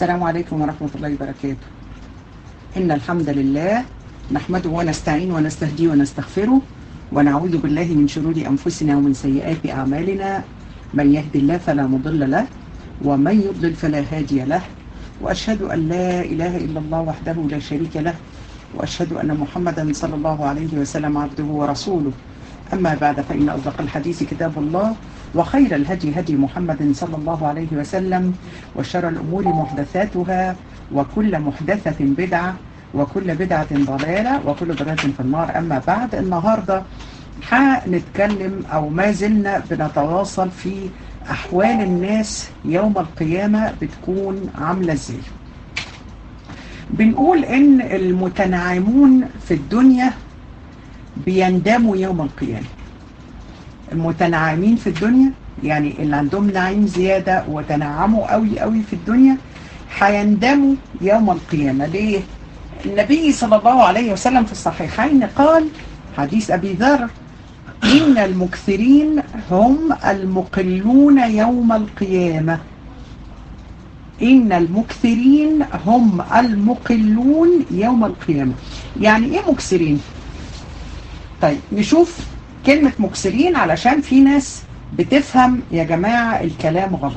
السلام عليكم ورحمة الله وبركاته إن الحمد لله نحمده ونستعين ونستهديه ونستغفره ونعوذ بالله من شرور أنفسنا ومن سيئات أعمالنا من يهدي الله فلا مضل له ومن يضلل فلا هادي له وأشهد أن لا إله إلا الله وحده لا شريك له وأشهد أن محمدا صلى الله عليه وسلم عبده ورسوله أما بعد فإن أصدق الحديث كتاب الله وخير الهدي هدي محمد صلى الله عليه وسلم وشر الأمور محدثاتها وكل محدثة بدعة وكل بدعة ضلالة وكل ضلالة في النار أما بعد النهاردة هنتكلم أو ما زلنا بنتواصل في أحوال الناس يوم القيامة بتكون عاملة ازاي بنقول إن المتنعمون في الدنيا بيندموا يوم القيامة المتنعمين في الدنيا يعني اللي عندهم نعيم زيادة وتنعموا قوي قوي في الدنيا هيندموا يوم القيامة ليه؟ النبي صلى الله عليه وسلم في الصحيحين قال حديث أبي ذر إن المكثرين هم المقلون يوم القيامة إن المكثرين هم المقلون يوم القيامة يعني إيه مكثرين؟ طيب نشوف كلمة مكسرين علشان في ناس بتفهم يا جماعة الكلام غلط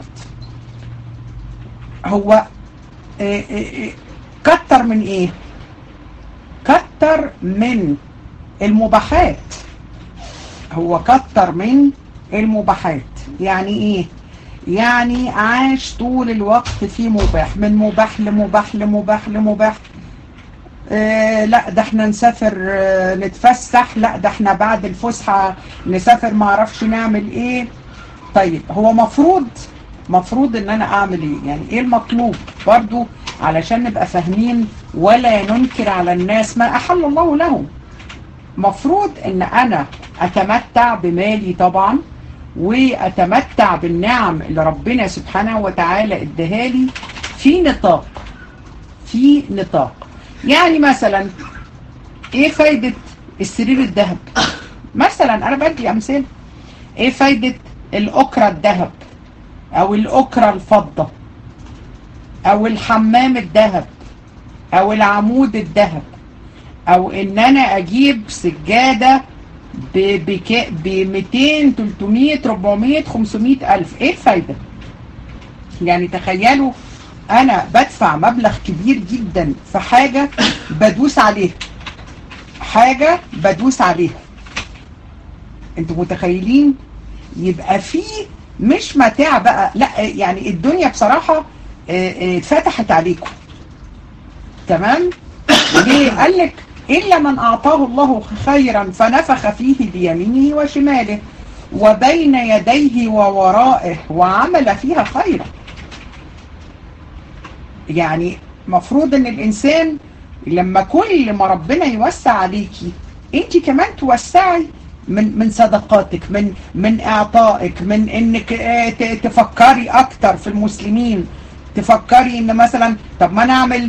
هو إيه إيه كتر من ايه كتر من المباحات هو كتر من المباحات يعني ايه يعني عاش طول الوقت في مباح من مباح لمباح لمباح لمباح آه لا ده احنا نسافر آه نتفسح لا ده احنا بعد الفسحة نسافر ما اعرفش نعمل ايه طيب هو مفروض مفروض ان انا اعمل ايه يعني ايه المطلوب برضو علشان نبقى فاهمين ولا ننكر على الناس ما احل الله لهم مفروض ان انا اتمتع بمالي طبعا واتمتع بالنعم اللي ربنا سبحانه وتعالى ادهالي في نطاق في نطاق يعني مثلا ايه فايدة السرير الذهب مثلا انا بدي امثله ايه فايدة الاكرة الذهب او الاكرة الفضة او الحمام الذهب او العمود الذهب او ان انا اجيب سجادة ب 200 300 400 500 الف ايه الفايدة يعني تخيلوا انا بدفع مبلغ كبير جدا في حاجة بدوس عليها حاجة بدوس عليها انتوا متخيلين يبقى في مش متاع بقى لا يعني الدنيا بصراحة اتفتحت عليكم تمام ليه قال لك إلا من أعطاه الله خيرا فنفخ فيه بيمينه وشماله وبين يديه وورائه وعمل فيها خيرا يعني مفروض ان الانسان لما كل ما ربنا يوسع عليكي انت كمان توسعي من من صدقاتك من من اعطائك من انك تفكري اكتر في المسلمين تفكري ان مثلا طب ما انا اعمل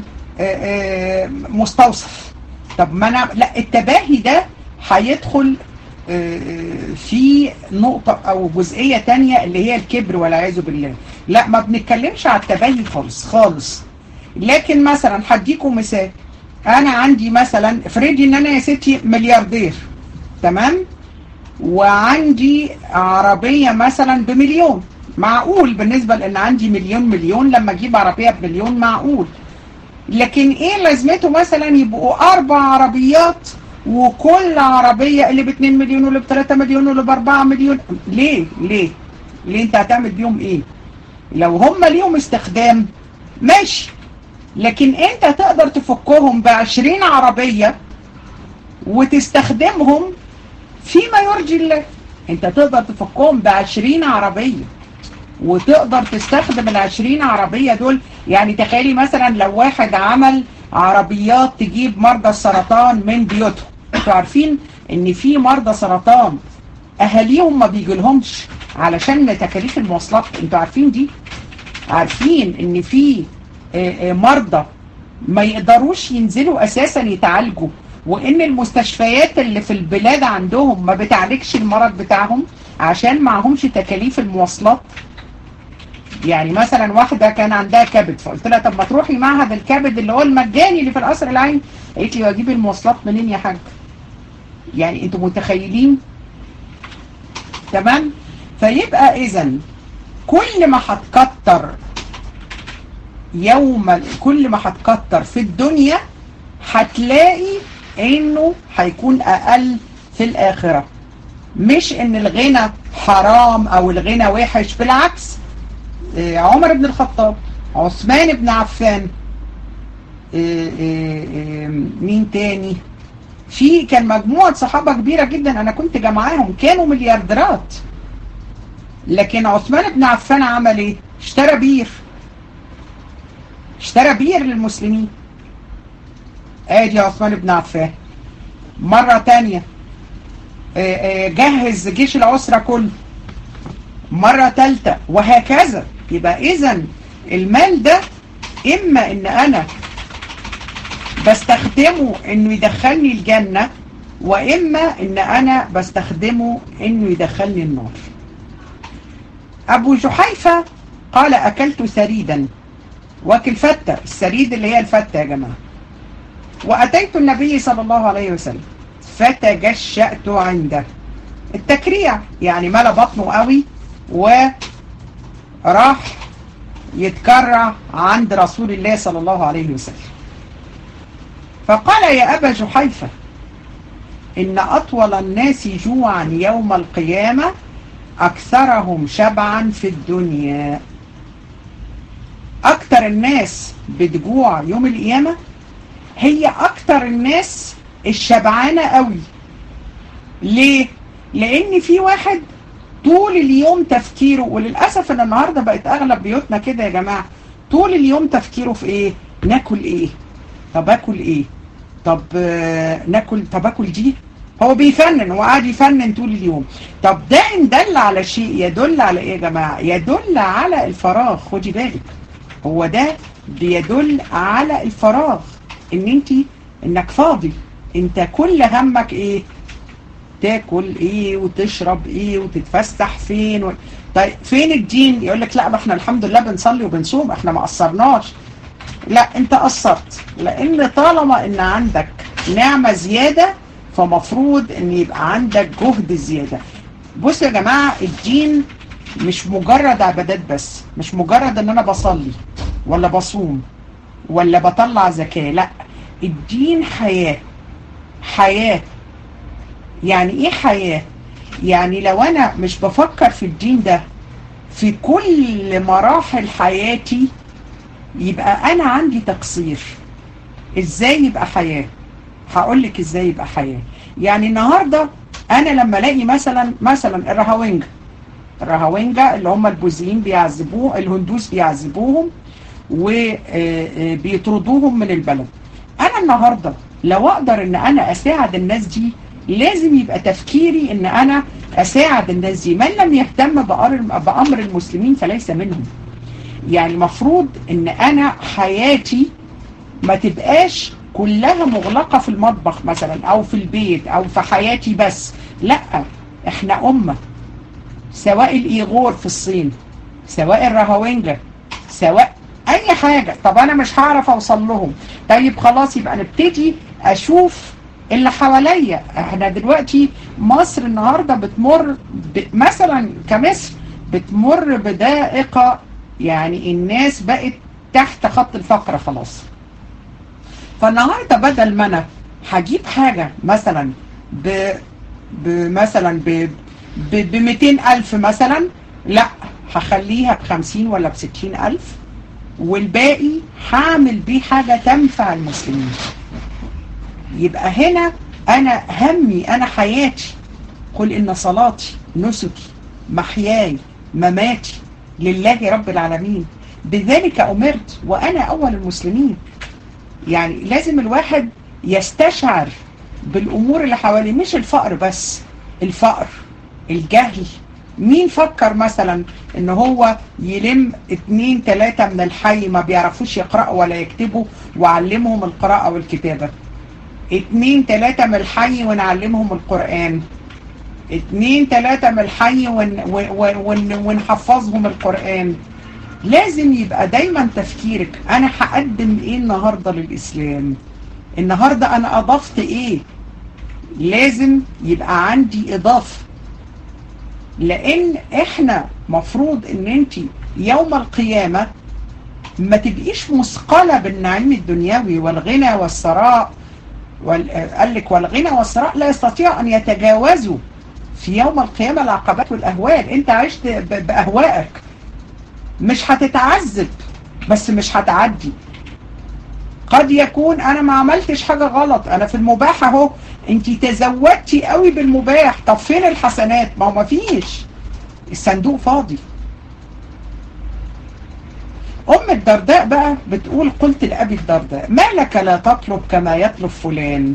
مستوصف طب ما انا لا التباهي ده هيدخل في نقطة او جزئية تانية اللي هي الكبر والعياذ بالله لا ما بنتكلمش على التباهي خالص خالص لكن مثلا هديكم مثال انا عندي مثلا افرضي ان انا يا ستي ملياردير تمام وعندي عربية مثلا بمليون معقول بالنسبة لان عندي مليون مليون لما اجيب عربية بمليون معقول لكن ايه لازمته مثلا يبقوا اربع عربيات وكل عربية اللي ب 2 مليون واللي ب 3 مليون واللي ب 4 مليون ليه ليه ليه انت هتعمل بيهم ايه لو هم ليهم استخدام ماشي لكن انت تقدر تفكهم ب 20 عربية وتستخدمهم فيما يرجي الله انت تقدر تفكهم ب 20 عربية وتقدر تستخدم ال 20 عربية دول يعني تخيلي مثلا لو واحد عمل عربيات تجيب مرضى السرطان من بيوتهم انتوا عارفين ان في مرضى سرطان اهاليهم ما بيجيلهمش علشان تكاليف المواصلات انتوا عارفين دي عارفين ان في مرضى ما يقدروش ينزلوا اساسا يتعالجوا وان المستشفيات اللي في البلاد عندهم ما بتعالجش المرض بتاعهم عشان معهمش تكاليف المواصلات يعني مثلا واحدة كان عندها كبد فقلت لها طب ما تروحي معهد الكبد اللي هو المجاني اللي في القصر العيني قالت لي واجيب المواصلات منين يا حاج يعني انتوا متخيلين تمام فيبقى اذا كل ما هتكتر يوم كل ما هتكتر في الدنيا هتلاقي انه هيكون اقل في الاخرة مش ان الغنى حرام او الغنى وحش بالعكس عمر بن الخطاب عثمان بن عفان مين تاني في كان مجموعة صحابة كبيرة جدا انا كنت جمعاهم كانوا مليارديرات لكن عثمان بن عفان عمل ايه اشترى بير اشترى بير للمسلمين ادي عثمان بن عفان مرة تانية جهز جيش العسرة كله مرة تالتة وهكذا يبقى اذا المال ده اما ان انا بستخدمه انه يدخلني الجنة واما ان انا بستخدمه انه يدخلني النار ابو جحيفة قال اكلت سريدا واكل فتة السريد اللي هي الفتة يا جماعة واتيت النبي صلى الله عليه وسلم فتجشأت عنده التكريع يعني ملا بطنه قوي وراح يتكرع عند رسول الله صلى الله عليه وسلم فقال يا أبا جحيفة إن أطول الناس جوعا يوم القيامة أكثرهم شبعا في الدنيا أكثر الناس بتجوع يوم القيامة هي أكثر الناس الشبعانة قوي ليه؟ لأن في واحد طول اليوم تفكيره وللأسف ان النهاردة بقت اغلب بيوتنا كده يا جماعة طول اليوم تفكيره في ايه ناكل ايه طب اكل ايه طب آه ناكل طب اكل دي هو بيفنن هو قاعد يفنن طول اليوم طب ده ان دل على شيء يدل على ايه يا جماعة يدل على الفراغ خدي بالك هو ده بيدل على الفراغ ان انت انك فاضي انت كل همك ايه تاكل ايه وتشرب ايه وتتفسح فين و... طيب فين الدين يقول لك لا ما احنا الحمد لله بنصلي وبنصوم احنا ما قصرناش لا انت قصرت لان طالما ان عندك نعمة زيادة فمفروض ان يبقى عندك جهد زيادة بصوا يا جماعة الدين مش مجرد عبادات بس مش مجرد ان انا بصلي ولا بصوم ولا بطلع زكاة لا الدين حياة حياة يعني ايه حياة يعني لو انا مش بفكر في الدين ده في كل مراحل حياتي يبقى انا عندي تقصير ازاي يبقى حياة هقول لك ازاي يبقى حياة يعني النهاردة انا لما الاقي مثلا مثلا الرهاوينجا الرهاوينجا اللي هم البوذيين بيعذبوه الهندوس بيعذبوهم وبيطردوهم من البلد انا النهاردة لو اقدر ان انا اساعد الناس دي لازم يبقى تفكيري ان انا اساعد الناس دي من لم يهتم بامر المسلمين فليس منهم يعني مفروض ان انا حياتي ما تبقاش كلها مغلقة في المطبخ مثلا او في البيت او في حياتي بس لا احنا امة سواء الايغور في الصين سواء الرهوينجا سواء اي حاجة طب انا مش هعرف اوصل لهم طيب خلاص يبقى نبتدي اشوف اللي حواليا احنا دلوقتي مصر النهاردة بتمر ب... مثلا كمصر بتمر بدائقة يعني الناس بقت تحت خط الفقر خلاص فالنهاردة بدل ما انا هجيب حاجة مثلا ب... بمثلا ب ب 200 ألف مثلا لا هخليها ب 50 ولا ب 60 ألف والباقي هعمل بيه حاجة تنفع المسلمين يبقى هنا أنا همي أنا حياتي قل إن صلاتي نسكي محياي مماتي لله رب العالمين بذلك أمرت وأنا أول المسلمين يعني لازم الواحد يستشعر بالأمور اللي حواليه مش الفقر بس الفقر الجهل مين فكر مثلا ان هو يلم اتنين تلاتة من الحي ما بيعرفوش يقرأوا ولا يكتبوا وعلمهم القراءة والكتابة اتنين تلاتة من الحي ونعلمهم القرآن اتنين تلاتة من الحي ون ون ون ونحفظهم القرآن لازم يبقى دايما تفكيرك انا هقدم ايه النهاردة للاسلام النهاردة انا اضفت ايه لازم يبقى عندي اضافة لان احنا مفروض ان انت يوم القيامة ما تبقيش مثقلة بالنعيم الدنيوي والغنى والثراء وال... قال لك والغنى والثراء لا يستطيع ان يتجاوزوا في يوم القيامة العقبات والاهوال انت عشت ب... باهوائك مش هتتعذب بس مش هتعدي قد يكون انا ما عملتش حاجة غلط انا في المباح اهو انت تزودتي قوي بالمباح طب فين الحسنات ما هو ما فيش الصندوق فاضي ام الدرداء بقى بتقول قلت لأبي الدرداء ما لك لا تطلب كما يطلب فلان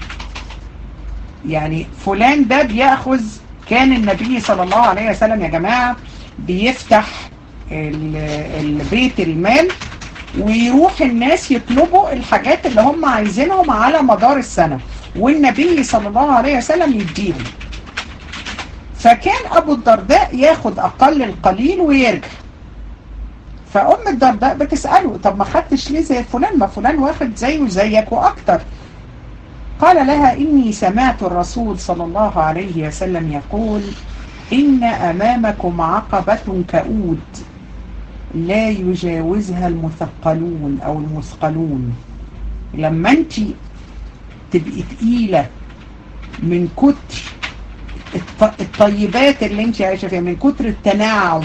يعني فلان ده بيأخذ كان النبي صلى الله عليه وسلم يا جماعة بيفتح البيت المال ويروح الناس يطلبوا الحاجات اللي هم عايزينهم على مدار السنة والنبي صلى الله عليه وسلم يديهم فكان أبو الدرداء ياخد أقل القليل ويرجع فأم الدرداء بتسأله طب ما خدتش ليه زي فلان ما فلان واخد زيه زيك وأكتر قال لها إني سمعت الرسول صلى الله عليه وسلم يقول إن أمامكم عقبة كؤود لا يجاوزها المثقلون أو المثقلون لما أنت تبقي تقيلة من كتر الطيبات اللي انت عايشة فيها من كتر التناعم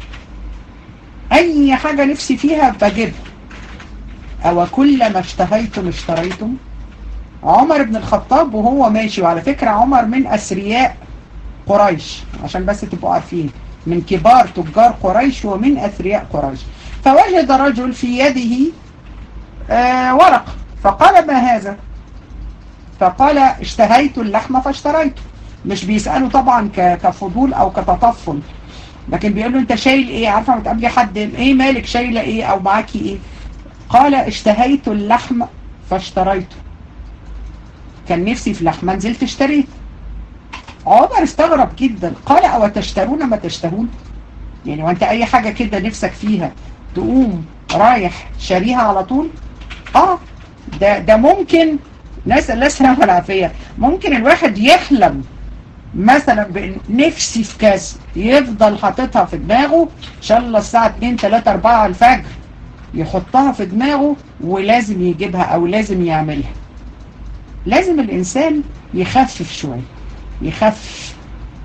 اي حاجة نفسي فيها بجيبها او كل ما اشتهيتم اشتريتم عمر بن الخطاب وهو ماشي وعلى فكرة عمر من اثرياء قريش عشان بس تبقوا عارفين من كبار تجار قريش ومن اثرياء قريش فوجد رجل في يده آه ورقة فقال ما هذا فقال اشتهيت اللحمة فاشتريته مش بيسأله طبعا كفضول او كتطفل لكن بيقول له انت شايل ايه عارفه ما تقابلي حد ايه مالك شايله ايه او معاكي ايه قال اشتهيت اللحم فاشتريته كان نفسي في لحمه نزلت اشتريت عمر استغرب جدا قال او تشترون ما تشتهون يعني وانت اي حاجه كده نفسك فيها تقوم رايح شاريها على طول اه ده ده ممكن نسال الله السلامه والعافيه ممكن الواحد يحلم مثلا نفسي في كذا يفضل حاططها في دماغه ان شاء الله الساعة 2 3 4 الفجر يحطها في دماغه ولازم يجيبها او لازم يعملها لازم الانسان يخفف شوية يخفف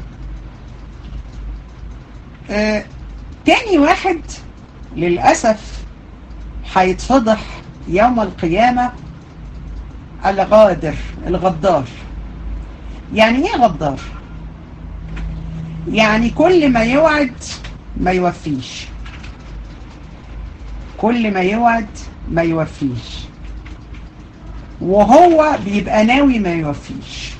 آه تاني واحد للأسف هيتفضح يوم القيامة الغادر الغدار يعني ايه غدار يعني كل ما يوعد ما يوفيش كل ما يوعد ما يوفيش وهو بيبقى ناوي ما يوفيش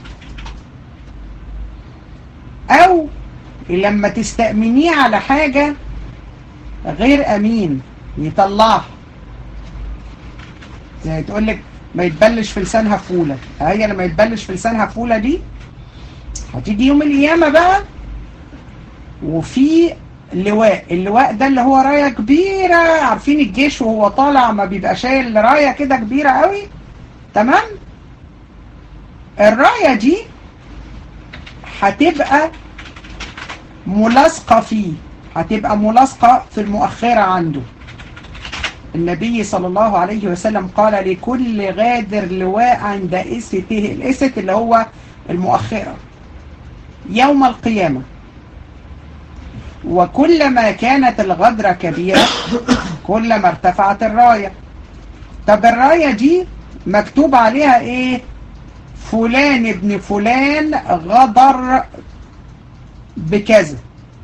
او لما تستأمنيه على حاجة غير امين يطلعها زي تقولك ما يتبلش في لسانها فولة هي لما يتبلش في لسانها فولة دي هتيجي يوم القيامة بقى وفي لواء اللواء ده اللي هو راية كبيرة عارفين الجيش وهو طالع ما بيبقى شايل راية كده كبيرة قوي تمام الراية دي هتبقى ملاصقة فيه هتبقى ملاصقة في المؤخرة عنده النبي صلى الله عليه وسلم قال لكل غادر لواء عند إسته الإست اللي هو المؤخرة يوم القيامة وكلما كانت الغدرة كبيرة كلما ارتفعت الراية طب الراية دي مكتوب عليها ايه فلان ابن فلان غدر بكذا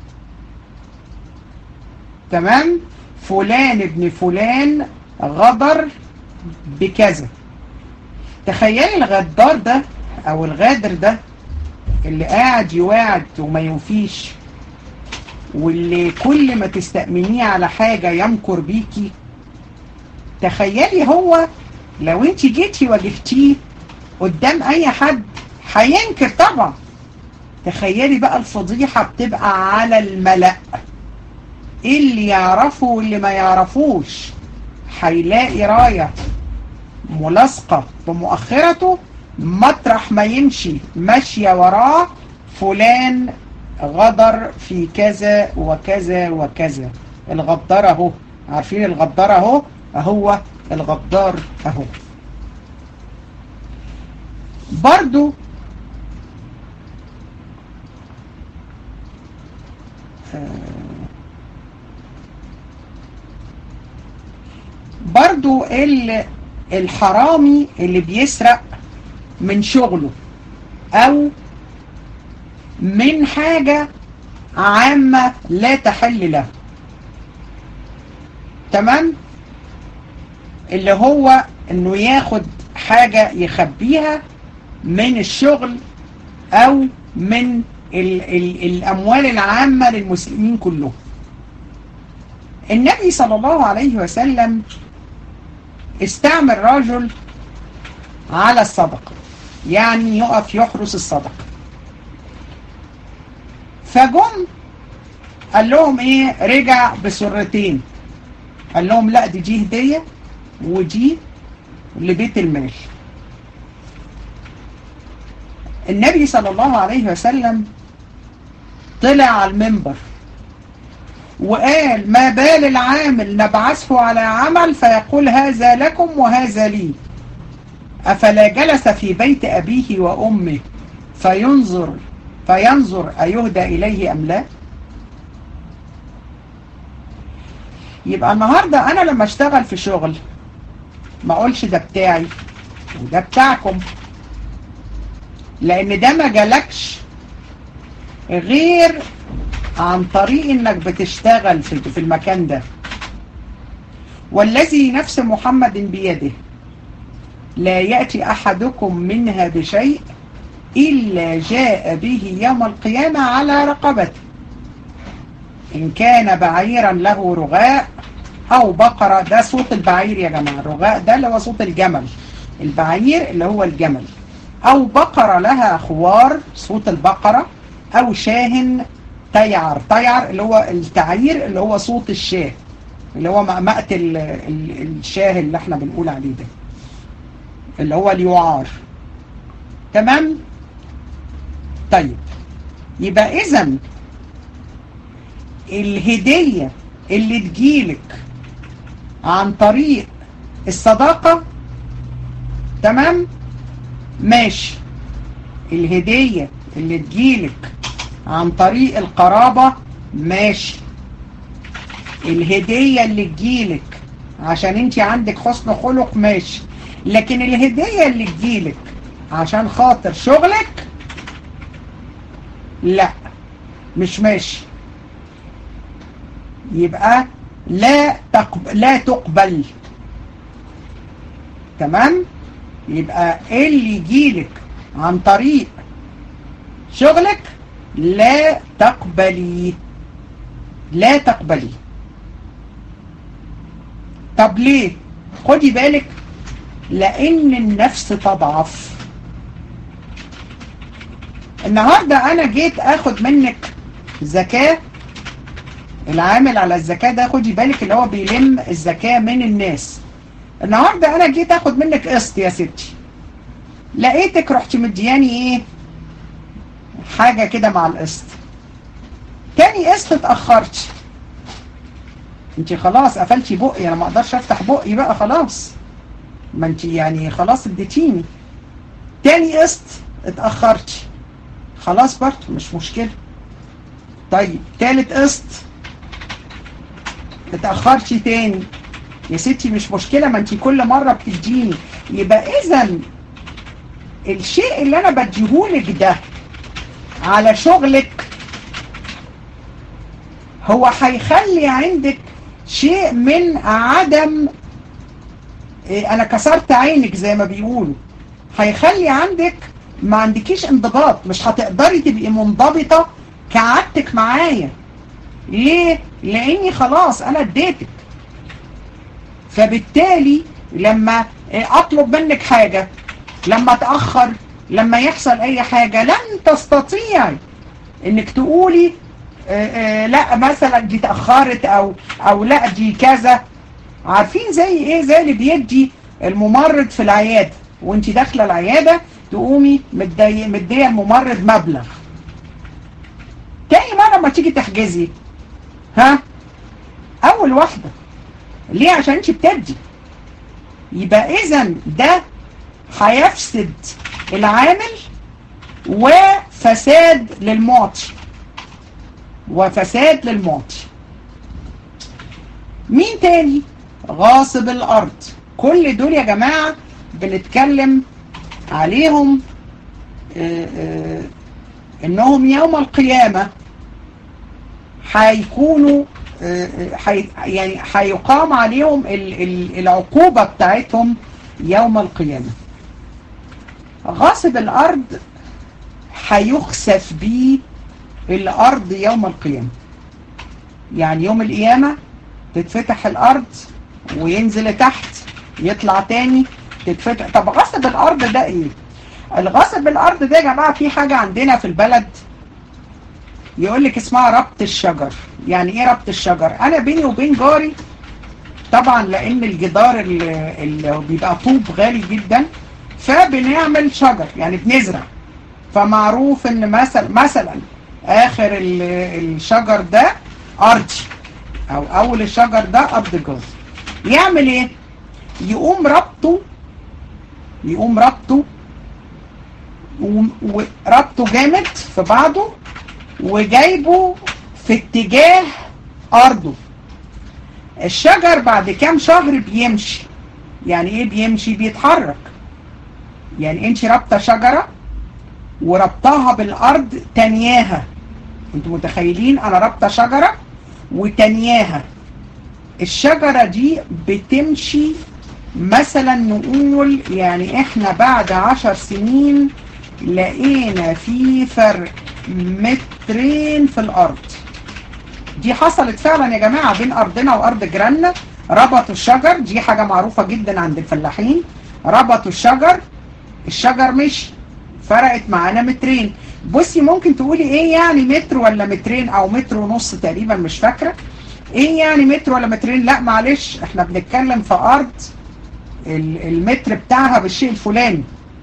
تمام فلان ابن فلان غدر بكذا تخيلي الغدار ده او الغادر ده اللي قاعد يواعد وما يوفيش واللي كل ما تستأمنيه على حاجة يمكر بيكي تخيلي هو لو انت جيتي واجهتيه قدام اي حد هينكر طبعا تخيلي بقى الفضيحة بتبقى على الملأ اللي يعرفه واللي ما يعرفوش هيلاقي راية ملاصقة بمؤخرته مطرح ما يمشي ماشية وراه فلان غدر في كذا وكذا وكذا الغدار اهو عارفين الغدار اهو هو الغدار اهو برضو برضو الحرامي اللي بيسرق من شغله او من حاجة عامة لا تحل له تمام اللي هو انه ياخد حاجة يخبيها من الشغل او من ال ال الاموال العامة للمسلمين كلهم النبي صلى الله عليه وسلم استعمل رجل على الصدقة يعني يقف يحرس الصدقة فجم قال لهم ايه رجع بسرتين قال لهم لا دي دي هدية ودي لبيت المال النبي صلى الله عليه وسلم طلع على المنبر وقال ما بال العامل نبعثه على عمل فيقول هذا لكم وهذا لي أفلا جلس في بيت أبيه وأمه فينظر فينظر أيهدى إليه أم لا يبقى النهاردة أنا لما اشتغل في شغل ما أقولش ده بتاعي وده بتاعكم لأن ده ما جالكش غير عن طريق انك بتشتغل في المكان ده والذي نفس محمد بيده لا يأتي أحدكم منها بشيء إلا جاء به يوم القيامة على رقبته إن كان بعيرا له رغاء أو بقرة ده صوت البعير يا جماعة الرغاء ده اللي هو صوت الجمل البعير اللي هو الجمل أو بقرة لها خوار صوت البقرة أو شاهن تيعر تيعر اللي هو التعيير اللي هو صوت الشاه اللي هو مقتل الشاه اللي احنا بنقول عليه ده اللي هو اليعار تمام طيب يبقى اذا الهدية اللي تجيلك عن طريق الصداقة تمام ماشي الهدية اللي تجيلك عن طريق القرابة ماشي الهدية اللي تجيلك عشان انت عندك حسن خلق ماشي لكن الهدية اللي تجيلك عشان خاطر شغلك لا مش ماشي يبقى لا تقبل لا تقبل تمام يبقى اللي يجيلك عن طريق شغلك لا تقبلي لا تقبلي طب ليه خدي بالك لان النفس تضعف النهاردة انا جيت اخد منك زكاة العامل على الزكاة ده خدي بالك اللي هو بيلم الزكاة من الناس النهاردة انا جيت اخد منك قسط يا ستي لقيتك رحت مدياني ايه حاجة كده مع القسط تاني قسط اتأخرت انت خلاص قفلتي بقي انا ما اقدرش افتح بقي بقى خلاص ما انت يعني خلاص اديتيني تاني قسط اتأخرت خلاص برضه مش مشكلة طيب تالت قسط اتأخرتي تاني يا ستي مش مشكلة ما انت كل مرة بتديني يبقى اذا الشيء اللي انا بديهولك ده على شغلك هو هيخلي عندك شيء من عدم انا كسرت عينك زي ما بيقولوا هيخلي عندك ما عندكيش انضباط مش هتقدري تبقي منضبطة كعادتك معايا ليه؟ لاني خلاص انا اديتك فبالتالي لما اطلب منك حاجة لما اتأخر لما يحصل اي حاجة لن تستطيعي انك تقولي آه، آه، لا مثلا دي تأخرت او او لا دي كذا عارفين زي ايه زي اللي بيدي الممرض في العيادة وانت داخلة العيادة تقومي مدي- مدية الممرض مبلغ تاني مرة ما تيجي تحجزي ها اول واحدة ليه عشان انت بتدي يبقى اذا ده هيفسد العامل وفساد للمعطي وفساد للمعطي مين تاني غاصب الارض كل دول يا جماعة بنتكلم عليهم آه، آه، انهم يوم القيامة هيكونوا آه، آه، حي- يعني هيقام عليهم ال- ال- العقوبة بتاعتهم يوم القيامة غاصب الارض هيخسف بيه الارض يوم القيامة يعني يوم القيامة تتفتح الارض وينزل لتحت يطلع تاني تتفتح طب غصب الارض ده ايه الغصب الارض ده يا جماعة في حاجة عندنا في البلد يقول لك اسمها ربط الشجر يعني ايه ربط الشجر انا بيني وبين جاري طبعا لان الجدار اللي, اللي بيبقى طوب غالي جدا فبنعمل شجر يعني بنزرع فمعروف ان مثلا مثلا اخر ال- الشجر ده ارضي او اول الشجر ده ارض جار يعمل ايه يقوم ربطه يقوم ربطه و- وربطه جامد في بعضه وجايبه في اتجاه ارضه الشجر بعد كام شهر بيمشي يعني ايه بيمشي بيتحرك يعني انت رابطه شجره وربطها بالارض تانياها انتوا متخيلين انا رابطه شجره وتانياها الشجره دي بتمشي مثلا نقول يعني احنا بعد عشر سنين لقينا في فرق مترين في الارض دي حصلت فعلا يا جماعة بين ارضنا وارض جيراننا ربطوا الشجر دي حاجة معروفة جدا عند الفلاحين ربطوا الشجر الشجر مشي فرقت معانا مترين بصي ممكن تقولي ايه يعني متر ولا مترين او متر ونص تقريبا مش فاكرة ايه يعني متر ولا مترين لا معلش احنا بنتكلم في ارض ال- المتر بتاعها بالشيء الفلاني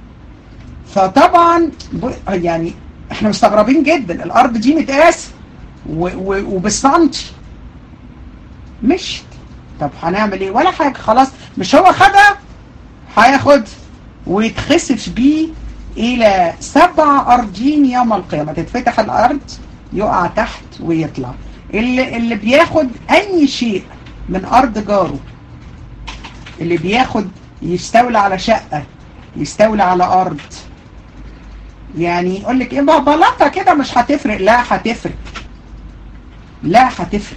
فطبعا ب- يعني احنا مستغربين جدا الارض دي متقاسه و- و- وبالسنتي مشت طب هنعمل ايه ولا حاجه خلاص مش هو خدها هياخد ويتخسف بيه الى سبع ارضين يوم القيامه تتفتح الارض يقع تحت ويطلع اللي, اللي بياخد اي شيء من ارض جاره اللي بياخد يستولى على شقه يستولى على ارض يعني يقول لك ايه بقى بلاطه كده مش هتفرق لا هتفرق لا هتفرق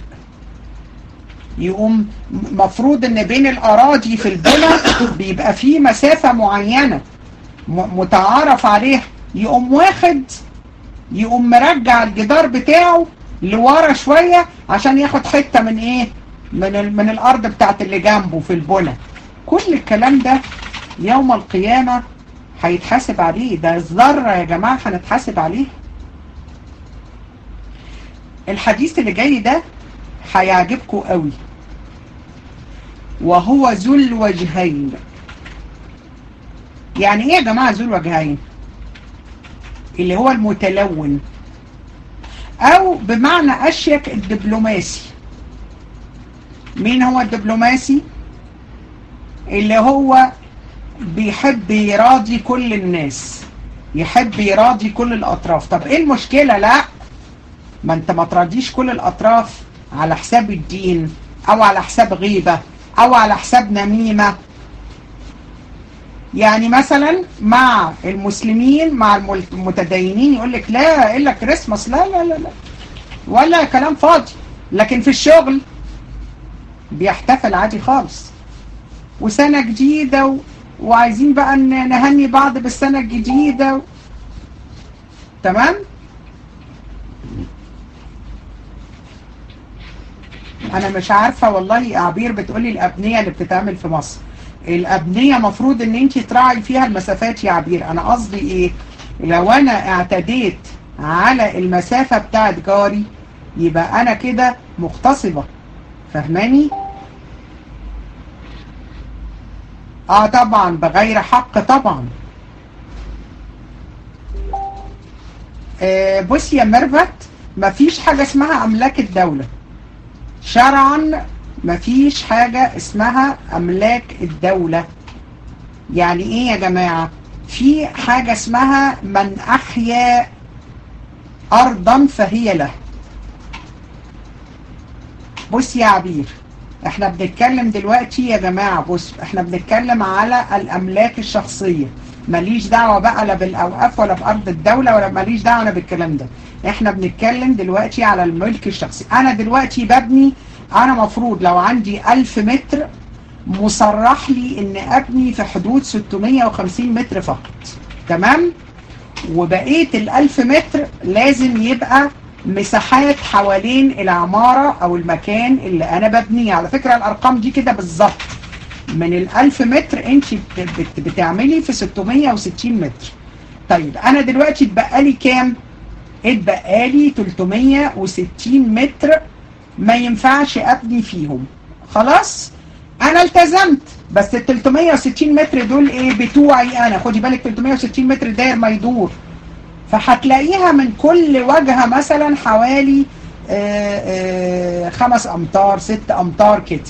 يقوم مفروض ان بين الاراضي في البنى بيبقى في مسافة معينة م- متعارف عليها يقوم واخد يقوم مرجع الجدار بتاعه لورا شوية عشان ياخد حتة من ايه من, ال من الارض بتاعت اللي جنبه في البنى كل الكلام ده يوم القيامة هيتحاسب عليه ده الذرة يا جماعة هنتحاسب عليه الحديث اللي جاي ده هيعجبكم قوي وهو ذو الوجهين يعني ايه يا جماعة ذو الوجهين اللي هو المتلون او بمعنى اشيك الدبلوماسي مين هو الدبلوماسي اللي هو بيحب يراضي كل الناس يحب يراضي كل الاطراف طب ايه المشكلة لا ما انت ما تراضيش كل الاطراف على حساب الدين او على حساب غيبة او على حساب نميمة يعني مثلا مع المسلمين مع المتدينين يقول لك لا الا كريسماس لا لا لا لا ولا كلام فاضي لكن في الشغل بيحتفل عادي خالص وسنة جديدة و... وعايزين بقى ن- نهني بعض بالسنة الجديدة و... تمام انا مش عارفة والله عبير بتقولي الابنية اللي بتتعمل في مصر الابنية مفروض ان انت تراعي فيها المسافات يا عبير انا قصدي ايه لو انا اعتديت على المسافة بتاعت جاري يبقى انا كده مغتصبة فهماني اه طبعا بغير حق طبعا آه بصي يا ميرفت مفيش حاجة اسمها املاك الدولة شرعا مفيش حاجة اسمها املاك الدولة يعني ايه يا جماعة في حاجة اسمها من احيا ارضا فهي له بص يا عبير احنا بنتكلم دلوقتي يا جماعة بص احنا بنتكلم على الاملاك الشخصية ماليش دعوة بقى لا بالاوقاف ولا بارض الدولة ولا ماليش دعوة انا بالكلام ده احنا بنتكلم دلوقتي على الملك الشخصي انا دلوقتي ببني انا مفروض لو عندي الف متر مصرح لي ان ابني في حدود 650 متر فقط تمام وبقية الالف متر لازم يبقى مساحات حوالين العمارة او المكان اللي انا ببنيه على فكرة الارقام دي كده بالظبط من الالف متر انت بتعملي في 660 متر طيب انا دلوقتي اتبقى لي كام اتبقى لي 360 متر ما ينفعش ابني فيهم خلاص انا التزمت بس ال 360 متر دول ايه بتوعي انا خدي بالك 360 متر داير ما يدور فهتلاقيها من كل وجهة مثلا حوالي آآ آآ خمس امتار ست امتار كده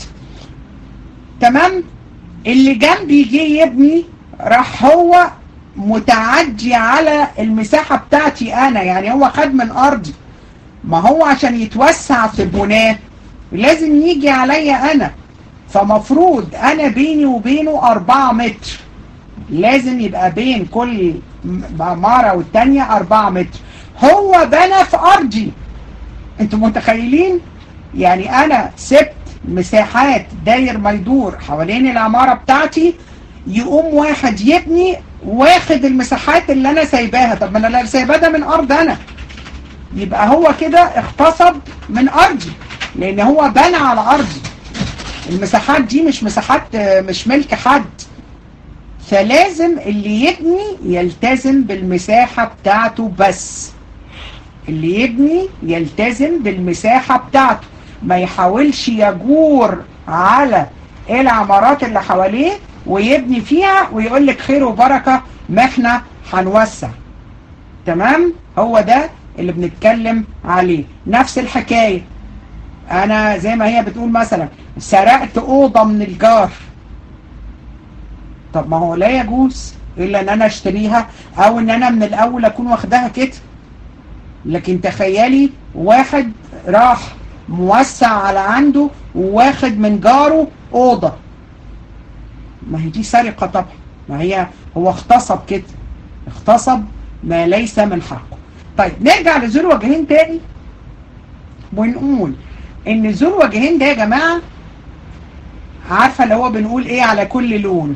تمام اللي جنبي جه يبني راح هو متعدي على المساحة بتاعتي انا يعني هو خد من ارضي ما هو عشان يتوسع في بناه لازم يجي عليا انا فمفروض انا بيني وبينه اربعة متر لازم يبقى بين كل عمارة والتانية اربعة متر هو بنى في ارضي انتوا متخيلين يعني انا سبت مساحات داير ما يدور حوالين العمارة بتاعتي يقوم واحد يبني واخد المساحات اللي انا سايباها طب ما انا سايباها ده من ارض انا يبقى هو كده اغتصب من ارضي لان هو بنى على ارضي المساحات دي مش مساحات مش ملك حد فلازم اللي يبني يلتزم بالمساحة بتاعته بس اللي يبني يلتزم بالمساحة بتاعته ما يحاولش يجور على العمارات اللي حواليه ويبني فيها ويقول لك خير وبركة ما احنا هنوسع تمام هو ده اللي بنتكلم عليه نفس الحكاية انا زي ما هي بتقول مثلا سرقت اوضة من الجار طب ما هو لا يجوز الا ان انا اشتريها او ان انا من الاول اكون واخدها كده لكن تخيلي واحد راح موسع على عنده وواخد من جاره اوضة ما هي دي سرقة طبعا ما هي هو اغتصب كده اغتصب ما ليس من حقه طيب نرجع لذو الوجهين تاني ونقول ان ذو الوجهين ده يا جماعة عارفة اللي هو بنقول ايه على كل لون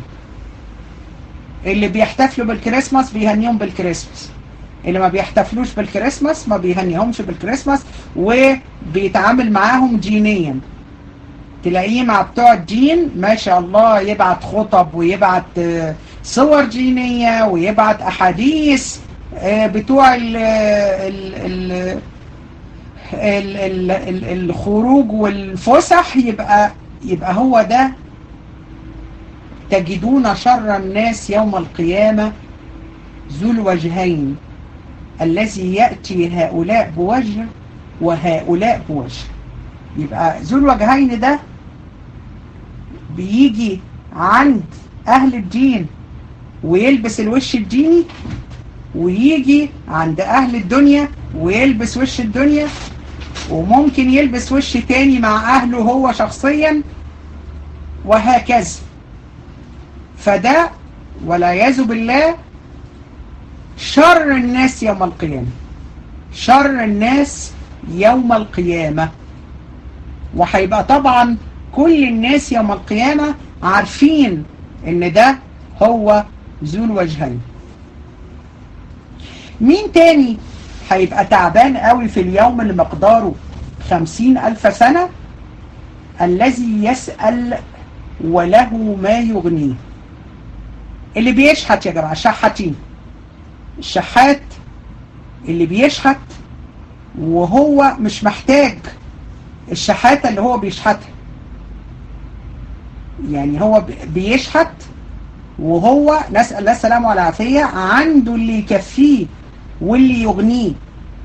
اللي بيحتفلوا بالكريسماس بيهنيهم بالكريسماس اللي ما بيحتفلوش بالكريسماس ما بيهنيهمش بالكريسماس وبيتعامل معاهم دينيا تلاقيه مع بتوع الدين ما شاء الله يبعت خطب ويبعت صور دينية ويبعت أحاديث بتوع ال ال ال ال ال ال الخروج والفسح يبقى يبقى هو ده تجدون شر الناس يوم القيامة ذو الوجهين الذي يأتي هؤلاء بوجه وهؤلاء بوجه يبقى ذو الوجهين ده بيجي عند أهل الدين ويلبس الوش الديني ويجي عند أهل الدنيا ويلبس وش الدنيا وممكن يلبس وش تاني مع أهله هو شخصيا وهكذا فده والعياذ بالله شر الناس يوم القيامة شر الناس يوم القيامة وهيبقى طبعا كل الناس يوم القيامة عارفين ان ده هو ذو الوجهين مين تاني هيبقى تعبان قوي في اليوم اللي مقداره خمسين ألف سنة الذي يسأل وله ما يغنيه اللي بيشحت يا جماعة شحاتين الشحات اللي بيشحت وهو مش محتاج الشحاتة اللي هو بيشحتها يعني هو بيشحت وهو نسأل الله السلامة والعافية عنده اللي يكفيه واللي يغنيه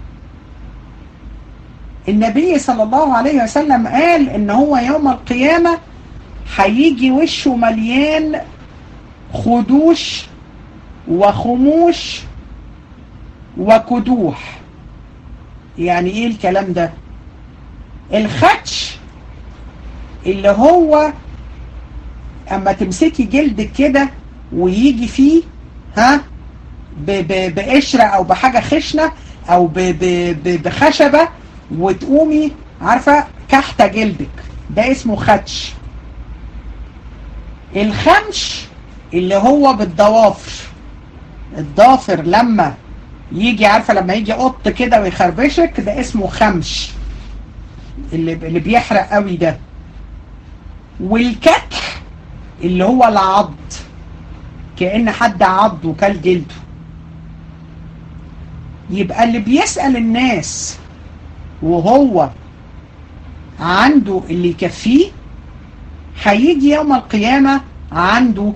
النبي صلى الله عليه وسلم قال ان هو يوم القيامة هيجي وشه مليان خدوش وخموش وكدوح يعني ايه الكلام ده الخدش اللي هو اما تمسكي جلدك كده ويجي فيه ها بقشرة او بحاجة خشنة او بخشبة وتقومي عارفة كحتة جلدك ده اسمه خدش الخمش اللي هو بالضوافر الضافر لما يجي عارفة لما يجي قط كده ويخربشك ده اسمه خمش اللي, اللي بيحرق قوي ده والكتح اللي هو العض كأن حد عض وكل جلده يبقى اللي بيسأل الناس وهو عنده اللي يكفيه هيجي يوم القيامة عنده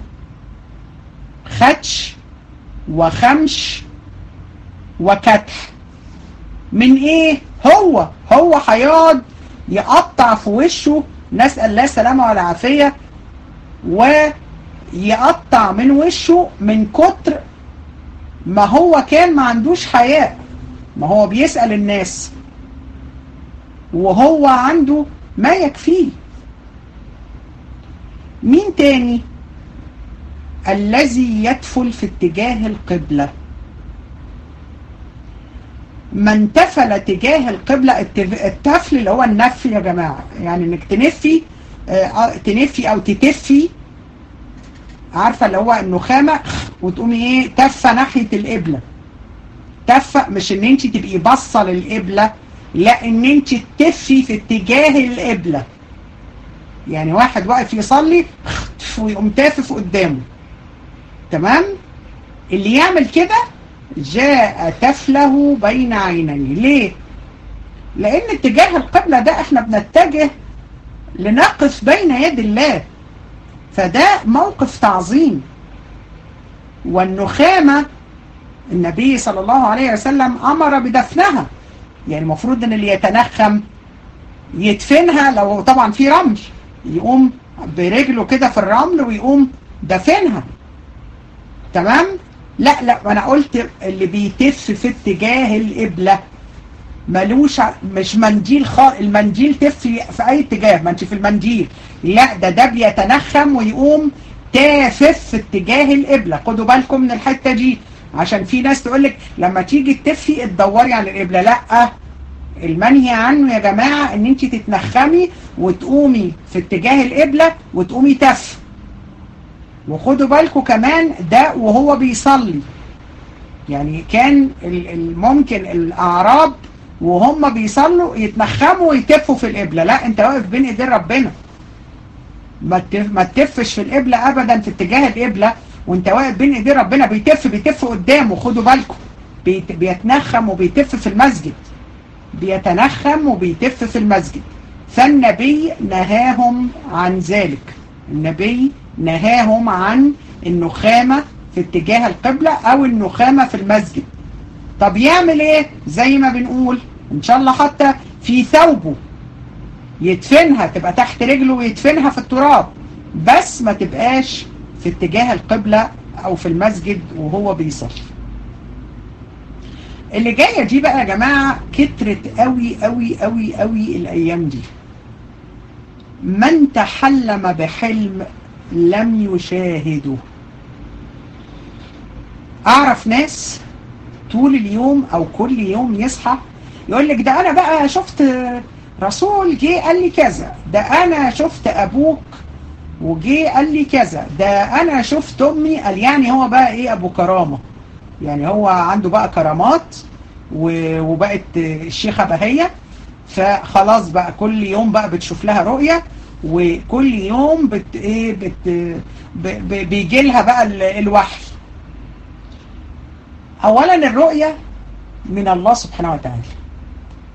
خدش وخمش وكتح من ايه هو هو هيقعد يقطع في وشه نسأل الله السلامة والعافية ويقطع من وشه من كتر ما هو كان ما عندوش حياء ما هو بيسأل الناس وهو عنده ما يكفيه مين تاني الذي يدفل في اتجاه القبلة من تفل تجاه القبلة التفل اللي هو النفل يا جماعة يعني انك تنفي اه تنفي او تتفي عارفة اللي هو النخامة وتقومي ايه تفة ناحية القبلة تفة مش ان انت تبقي باصه للقبلة لا ان انت تتفي في اتجاه القبلة يعني واحد واقف يصلي ويقوم تافف قدامه تمام اللي يعمل كده جاء تفله بين عينيه ليه لان اتجاه القبلة ده احنا بنتجه لنقف بين يد الله فده موقف تعظيم والنخامة النبي صلى الله عليه وسلم أمر بدفنها يعني المفروض ان اللي يتنخم يدفنها لو طبعا في رمل يقوم برجله كده في الرمل ويقوم دفنها تمام لا لا انا قلت اللي بيتف في اتجاه القبلة ملوش مش منديل خ... المنديل تف في اي اتجاه ما انت في المنديل لا ده ده بيتنخم ويقوم تافف في اتجاه القبلة خدوا بالكم من الحتة دي عشان في ناس تقولك لما تيجي تفي تدوري على القبلة لا المنهي عنه يا جماعة ان انت تتنخمي وتقومي في اتجاه القبلة وتقومي تف وخدوا بالكم كمان ده وهو بيصلي يعني كان ممكن الاعراب وهم بيصلوا يتنخموا ويتفوا في القبلة لا انت واقف بين ايدين ربنا ما تتفش في القبلة ابدا في اتجاه القبلة وانت واقف بين ايدين ربنا بيتف بيتف قدامه خدوا بالكم بيت بيتنخم وبيتف في المسجد بيتنخم وبيتف في المسجد فالنبي نهاهم عن ذلك النبي نهاهم عن النخامة في اتجاه القبلة او النخامة في المسجد طب يعمل ايه زي ما بنقول ان شاء الله حتى في ثوبه يدفنها تبقى تحت رجله ويدفنها في التراب بس ما تبقاش في اتجاه القبلة او في المسجد وهو بيصلي اللي جاية دي بقى يا جماعة كترت قوي قوي قوي قوي الايام دي من تحلم بحلم لم يشاهده اعرف ناس طول اليوم او كل يوم يصحى يقول لك ده انا بقى شفت رسول جه قال لي كذا ده انا شفت ابوك وجه قال لي كذا ده انا شفت امي قال يعني هو بقى ايه ابو كرامة يعني هو عنده بقى كرامات وبقت الشيخة بهية فخلاص بقى كل يوم بقى بتشوف لها رؤية وكل يوم بت ايه بت بيجي لها بقى الوحي اولا الرؤية من الله سبحانه وتعالى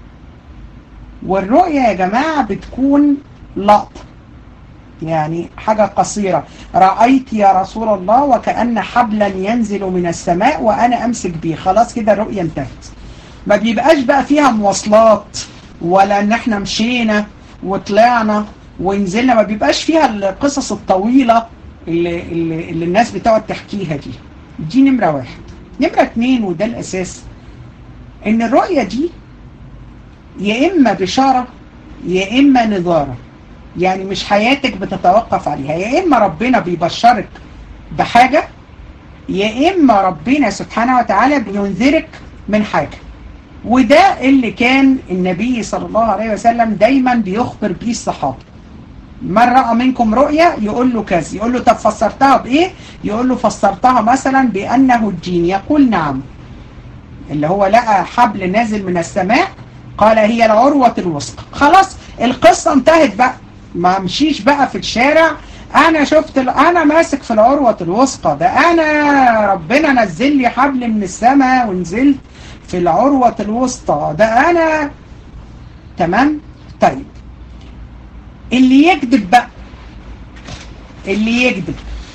والرؤية يا جماعة بتكون لقطة يعني حاجة قصيرة رأيت يا رسول الله وكأن حبلا ينزل من السماء وأنا أمسك بيه خلاص كده الرؤية انتهت ما بيبقاش بقى فيها مواصلات ولا ان احنا مشينا وطلعنا ونزلنا ما بيبقاش فيها القصص الطويلة اللي, اللي, اللي الناس بتقعد تحكيها دي دي نمرة واحد نمرة اتنين وده الأساس ان الرؤية دي يا إما بشارة يا إما نظارة يعني مش حياتك بتتوقف عليها يا إما ربنا بيبشرك بحاجة يا إما ربنا سبحانه وتعالى بينذرك من حاجة وده اللي كان النبي صلى الله عليه وسلم دايما بيخبر بيه الصحابة من رأى منكم رؤيا يقول له كذا يقول له طب فسرتها بإيه يقول له فسرتها مثلا بأنه الجين يقول نعم اللي هو لقى حبل نازل من السماء قال هي العروة الوثقى خلاص القصة انتهت بقى ما مشيش بقى في الشارع انا شفت انا ماسك في العروة الوثقى ده انا ربنا نزل لي حبل من السماء ونزلت في العروة الوسطى ده انا تمام طيب اللي يكذب بقى اللي يكذب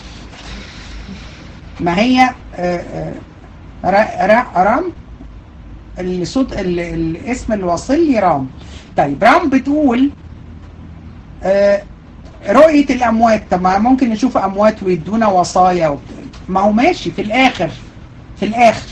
ما هي رام الصوت الاسم اللي واصل لي رام طيب رام بتقول رؤية الأموات طب ما ممكن نشوف أموات ويدونا وصايا ما هو ماشي في الآخر في الآخر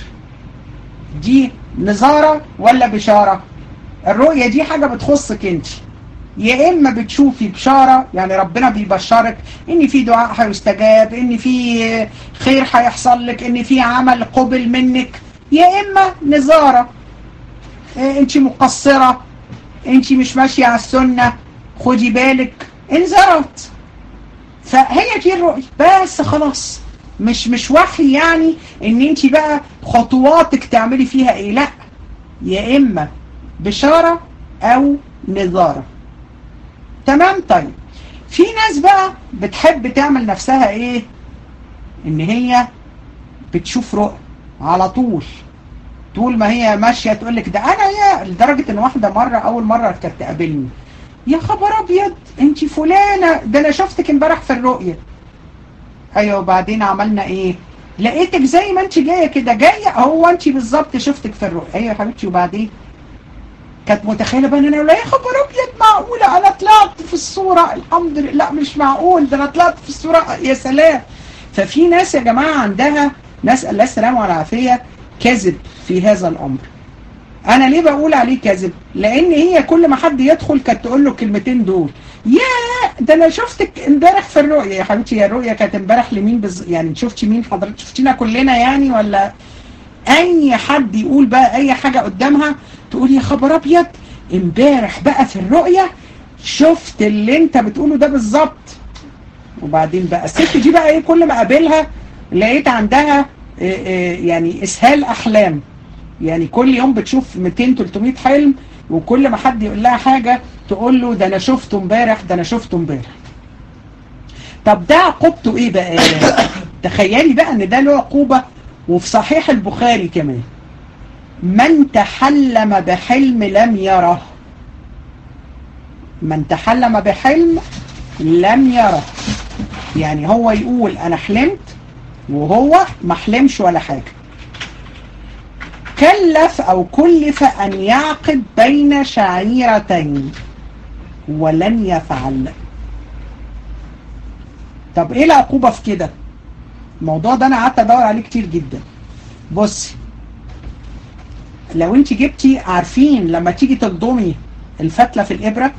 دي نظارة ولا بشارة الرؤية دي حاجة بتخصك انت يا إما بتشوفي بشارة يعني ربنا بيبشرك إن في دعاء هيستجاب إن في خير هيحصل لك إن في عمل قبل منك يا إما نظارة انت مقصرة انت مش ماشية على السنة خدي بالك انذرت فهي دي الرؤية بس خلاص مش مش وحي يعني ان انت بقى خطواتك تعملي فيها ايه لا يا اما بشارة او نظارة تمام طيب في ناس بقى بتحب تعمل نفسها ايه ان هي بتشوف رؤى على طول طول ما هي ماشية تقول لك ده انا يا لدرجة ان واحدة مرة اول مرة كانت تقابلني يا خبر ابيض انت فلانة ده انا شفتك امبارح في الرؤية ايوه وبعدين عملنا ايه لقيتك زي ما انت جاية كده جاية هو انت بالظبط شفتك في الرؤية ايوه يا حبيبتي وبعدين كانت متخيلة بقى ان انا لا يا خبر ابيض معقولة انا طلعت في الصورة الحمد لله لا مش معقول ده انا طلعت في الصورة يا سلام ففي ناس يا جماعة عندها نسأل الله السلامة والعافية كذب في هذا الامر انا ليه بقول عليه كذب لان هي كل ما حد يدخل كانت تقول له الكلمتين دول يا ده انا شفتك امبارح في الرؤية يا حبيبتي يا الرؤية كانت امبارح لمين بز... يعني شفتي مين حضرتك شفتينا كلنا يعني ولا اي حد يقول بقى اي حاجة قدامها تقول يا خبر ابيض امبارح بقى في الرؤية شفت اللي انت بتقوله ده بالظبط وبعدين بقى الست دي بقى ايه كل ما اقابلها لقيت عندها إيه إيه يعني اسهال احلام يعني كل يوم بتشوف 200 300 حلم وكل ما حد يقول لها حاجة تقول له ده انا شفته امبارح ده انا شفته امبارح طب ده عقوبته ايه بقى تخيلي بقى ان ده له عقوبة وفي صحيح البخاري كمان من تحلم بحلم لم يره من تحلم بحلم لم يره يعني هو يقول انا حلمت وهو ما حلمش ولا حاجة كلف او كلف ان يعقد بين شعيرتين ولن يفعل طب ايه العقوبة في كده الموضوع ده انا قعدت ادور عليه كتير جدا بصي لو انت جبتي عارفين لما تيجي تلضمي الفتلة في الابرة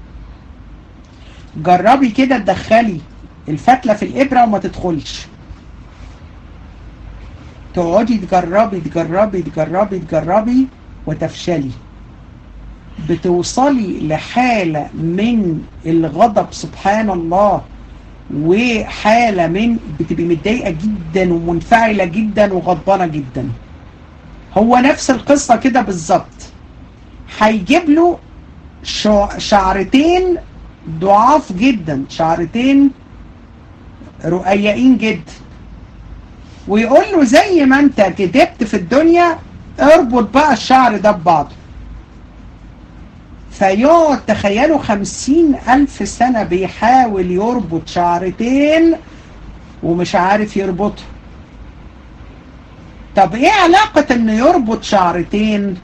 جربي كده تدخلي الفتلة في الابرة وما تدخلش تقعدي تجربي تجربي تجربي تجربي وتفشلي بتوصلي لحالة من الغضب سبحان الله وحالة من بتبقي متضايقة جدا ومنفعلة جدا وغضبانة جدا هو نفس القصة كده بالظبط هيجيب له شعرتين ضعاف جدا شعرتين رقيقين جدا ويقول له زي ما انت كدبت في الدنيا اربط بقى الشعر ده ببعضه فيقعد تخيلوا خمسين ألف سنة بيحاول يربط شعرتين ومش عارف يربطه طب ايه علاقة انه يربط شعرتين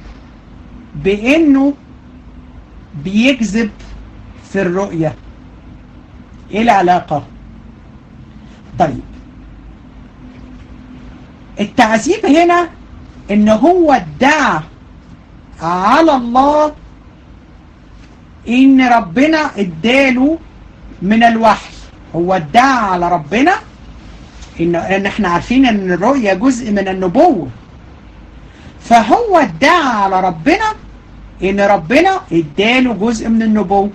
بانه بيكذب في الرؤية ايه العلاقة طيب التعذيب هنا ان هو ادعى على الله ان ربنا اداله من الوحي هو ادعى على ربنا ان ان احنا عارفين ان الرؤية جزء من النبوة فهو ادعى على ربنا ان ربنا اداله جزء من النبوة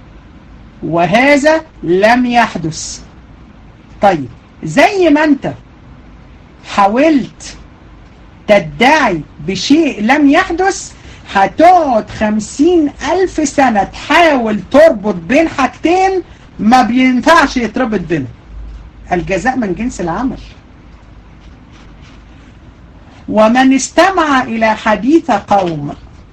وهذا لم يحدث طيب زي ما انت حاولت تدعي بشيء لم يحدث هتقعد خمسين ألف سنة تحاول تربط بين حاجتين ما بينفعش يتربط بينهم الجزاء من جنس العمل ومن استمع إلى حديث قوم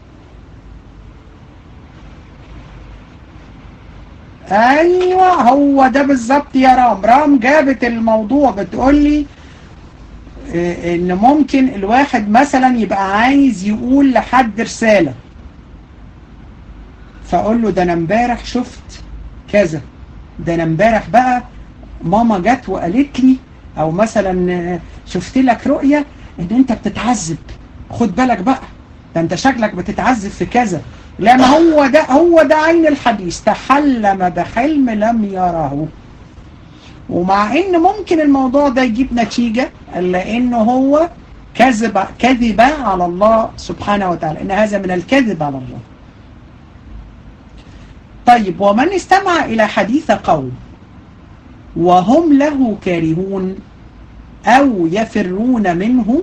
أيوة هو ده بالظبط يا رام رام جابت الموضوع بتقول لي ان ممكن الواحد مثلا يبقى عايز يقول لحد رسالة فاقول له ده انا امبارح شفت كذا ده انا امبارح بقى ماما جت وقالت لي او مثلا شفت لك رؤية ان انت بتتعذب خد بالك بقى ده انت شكلك بتتعذب في كذا لا ما هو ده هو ده عين الحديث تحلم بحلم لم يره ومع ان ممكن الموضوع ده يجيب نتيجة الا انه هو كذب كذب على الله سبحانه وتعالى ان هذا من الكذب على الله طيب ومن استمع الى حديث قوم وهم له كارهون او يفرون منه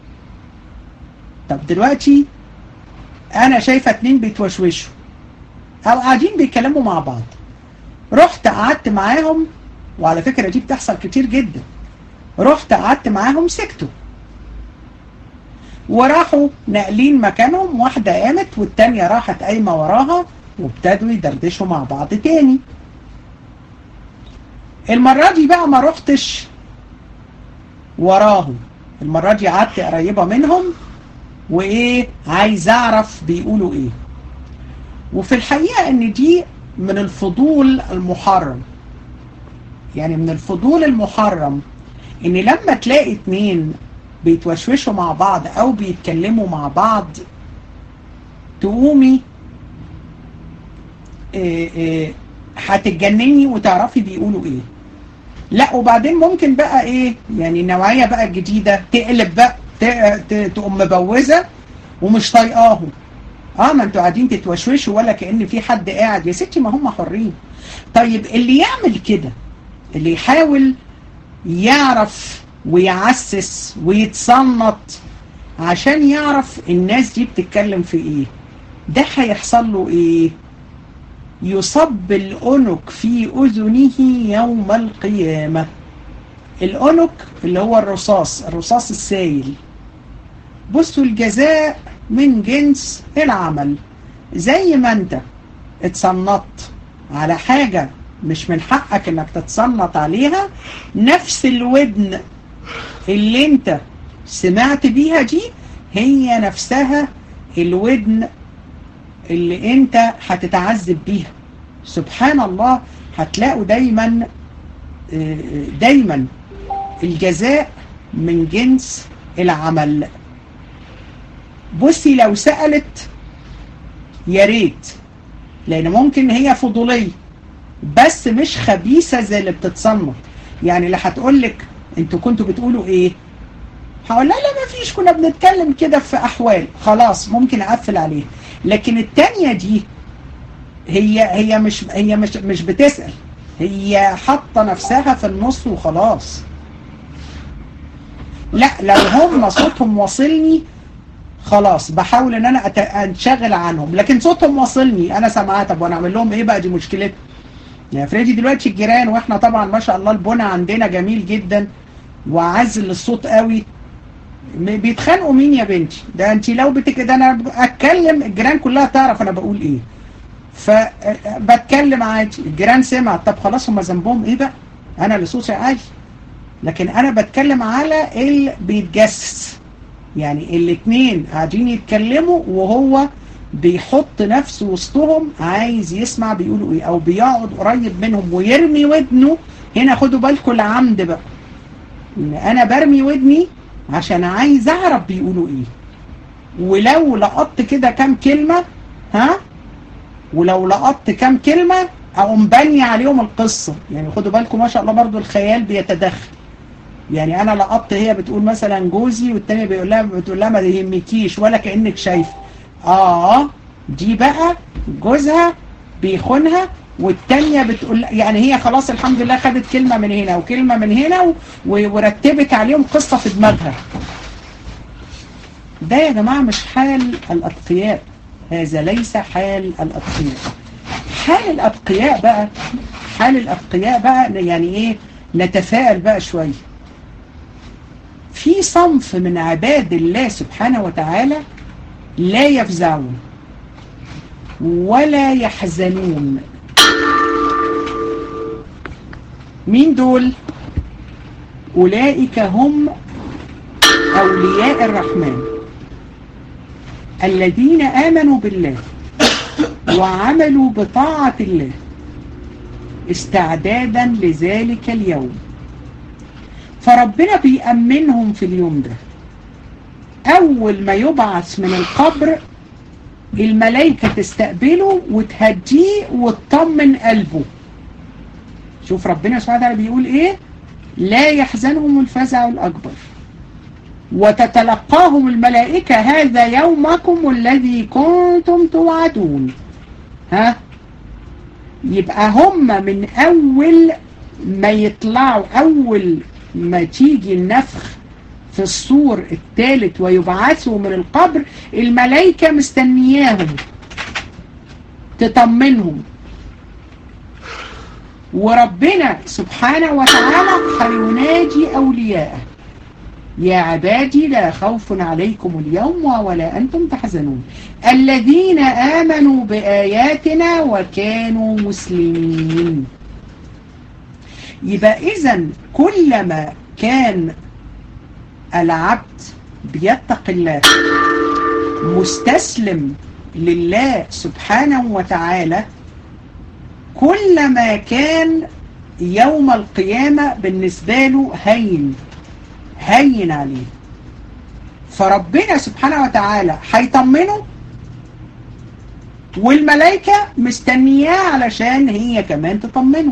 طب دلوقتي انا شايفة اتنين بيتوشوشوا او قاعدين بيتكلموا مع بعض رحت قعدت معاهم وعلى فكرة دي بتحصل كتير جدا رحت قعدت معاهم سكتوا وراحوا ناقلين مكانهم واحدة قامت والتانية راحت قايمة وراها وابتدوا يدردشوا مع بعض تاني المرة دي بقى ما رحتش وراهم المرة دي قعدت قريبة منهم وايه عايز اعرف بيقولوا ايه وفي الحقيقة ان دي من الفضول المحرم يعني من الفضول المحرم ان لما تلاقي اتنين بيتوشوشوا مع بعض او بيتكلموا مع بعض تقومي إيه إيه هتتجنني وتعرفي بيقولوا ايه لا وبعدين ممكن بقى ايه يعني النوعية بقى الجديدة تقلب بقى تقوم مبوزة ومش طايقاهم اه ما انتوا قاعدين تتوشوشوا ولا كأن في حد قاعد يا ستي ما هم حرين طيب اللي يعمل كده اللي يحاول يعرف ويعسس ويتصنط عشان يعرف الناس دي بتتكلم في ايه ده هيحصل له ايه يصب الأنك في أذنه يوم القيامة الأنك اللي هو الرصاص الرصاص السائل بصوا الجزاء من جنس العمل زي ما انت اتصنطت على حاجة مش من حقك انك تتصنط عليها نفس الودن اللي انت سمعت بيها دي هي نفسها الودن اللي انت هتتعذب بيها سبحان الله هتلاقوا دايما دايما الجزاء من جنس العمل بصي لو سألت يا ريت لان ممكن هي فضولية بس مش خبيثة زي اللي بتتصنط يعني اللي هتقولك انتوا كنتوا بتقولوا ايه هقول لها لا ما فيش كنا بنتكلم كده في احوال خلاص ممكن اقفل عليها لكن التانية دي هي هي مش هي مش مش بتسأل هي حاطه نفسها في النص وخلاص لا لو هم صوتهم واصلني خلاص بحاول ان انا انشغل عنهم لكن صوتهم واصلني انا سامعاه طب وانا اعمل لهم ايه بقى دي مشكلتهم يعني فريدي دلوقتي الجيران واحنا طبعا ما شاء الله البنى عندنا جميل جدا وعزل الصوت قوي م- بيتخانقوا مين يا بنتي ده انت لو بتك ده انا اتكلم الجيران كلها تعرف انا بقول ايه فبتكلم عادي الجيران سمع طب خلاص هم ذنبهم ايه بقى انا اللي صوتي عالي لكن انا بتكلم على اللي بيتجسس يعني الاتنين قاعدين يتكلموا وهو بيحط نفسه وسطهم عايز يسمع بيقولوا ايه او بيقعد قريب منهم ويرمي ودنه هنا خدوا بالكم العمد بقى ان انا برمي ودني عشان عايز اعرف بيقولوا ايه ولو لقطت كده كام كلمة ها ولو لقطت كام كلمة اقوم بني عليهم القصة يعني خدوا بالكم ما شاء الله برضو الخيال بيتدخل يعني انا لقطت هي بتقول مثلا جوزي والتانية بيقول لها بتقول لها ما يهمكيش ولا كأنك شايفه اه دي بقى جوزها بيخونها والتانية بتقول يعني هي خلاص الحمد لله خدت كلمة من هنا وكلمة من هنا و- ورتبت عليهم قصة في دماغها ده يا جماعة مش حال الأتقياء هذا ليس حال الأتقياء حال الأتقياء بقى حال الأتقياء بقى يعني إيه نتفائل بقى شوية في صنف من عباد الله سبحانه وتعالى لا يفزعون ولا يحزنون مين دول أولئك هم أولياء الرحمن الذين آمنوا بالله وعملوا بطاعة الله استعدادا لذلك اليوم فربنا بيأمنهم في اليوم ده أول ما يبعث من القبر الملائكة تستقبله وتهديه وتطمن قلبه شوف ربنا سبحانه وتعالى بيقول ايه لا يحزنهم الفزع الأكبر وتتلقاهم الملائكة هذا يومكم الذي كنتم توعدون ها يبقى هم من أول ما يطلعوا أول ما تيجي النفخ في الصور الثالث ويبعثوا من القبر الملائكة مستنياهم تطمنهم وربنا سبحانه وتعالى هيناجي أولياءه يا عبادي لا خوف عليكم اليوم ولا أنتم تحزنون الذين آمنوا بآياتنا وكانوا مسلمين يبقى إذن كلما كان العبد بيتق الله مستسلم لله سبحانه وتعالى كلما كان يوم القيامة بالنسبة له هين هين عليه فربنا سبحانه وتعالى هيطمنه والملائكة مستنياه علشان هي كمان تطمنه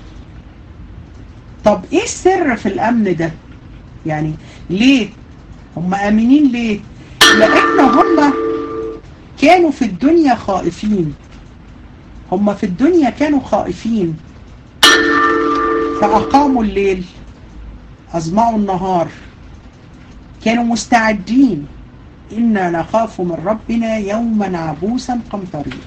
طب ايه السر في الامن ده يعني ليه هم امنين ليه لان هم كانوا في الدنيا خائفين هم في الدنيا كانوا خائفين فاقاموا الليل أزمعوا النهار كانوا مستعدين إنا نخاف من ربنا يوما عبوسا قمطريا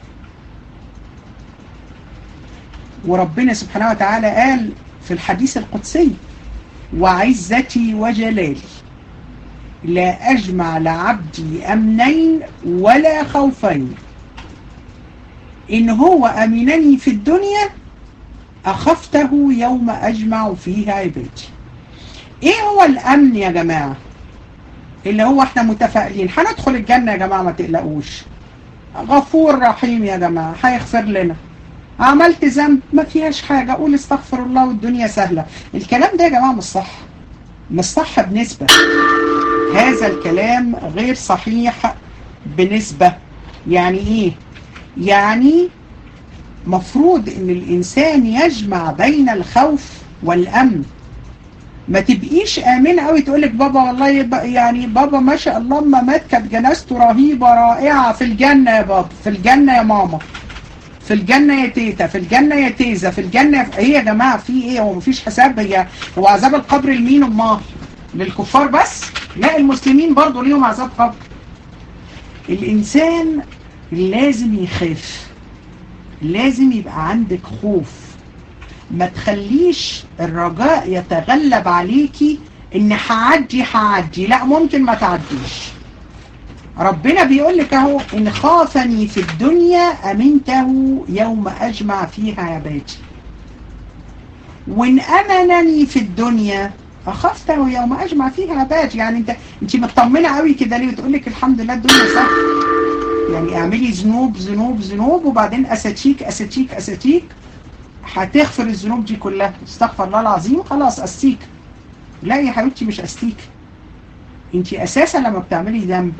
وربنا سبحانه وتعالى قال في الحديث القدسي وعزتي وجلالي لا أجمع لعبدي أمنين ولا خوفين إن هو أمنني في الدنيا أخفته يوم أجمع فيه عبادي ايه هو الامن يا جماعة اللي هو احنا متفائلين هندخل الجنة يا جماعة ما تقلقوش غفور رحيم يا جماعة هيغفر لنا عملت ذنب ما فيهاش حاجة قول استغفر الله والدنيا سهلة الكلام ده يا جماعة مش صح مش صح بنسبة هذا الكلام غير صحيح بنسبة يعني ايه يعني مفروض ان الانسان يجمع بين الخوف والامن ما تبقيش امنه قوي تقول لك بابا والله يعني بابا ما شاء الله ما مات كانت جنازته رهيبه رائعه في الجنه يا بابا في الجنه يا ماما في الجنه يا تيتا في الجنه يا تيزا في الجنه في... ايه يا جماعه في ايه هو مفيش حساب هي هو عذاب القبر لمين امال للكفار بس لا المسلمين برضه ليهم عذاب قبر الانسان لازم يخاف لازم يبقى عندك خوف ما تخليش الرجاء يتغلب عليكي ان هعدي هعدي لا ممكن ما تعديش ربنا بيقول لك اهو ان خافني في الدنيا امنته يوم اجمع فيها عبادي وان امنني في الدنيا اخفته يوم اجمع فيها عبادي يعني انت انت مطمنه قوي كده ليه وتقول لك الحمد لله الدنيا صح يعني اعملي ذنوب ذنوب ذنوب وبعدين اساتيك اساتيك اساتيك هتغفر الذنوب دي كلها استغفر الله العظيم خلاص استيك لا يا حبيبتي مش استيك انت اساسا لما بتعملي ذنب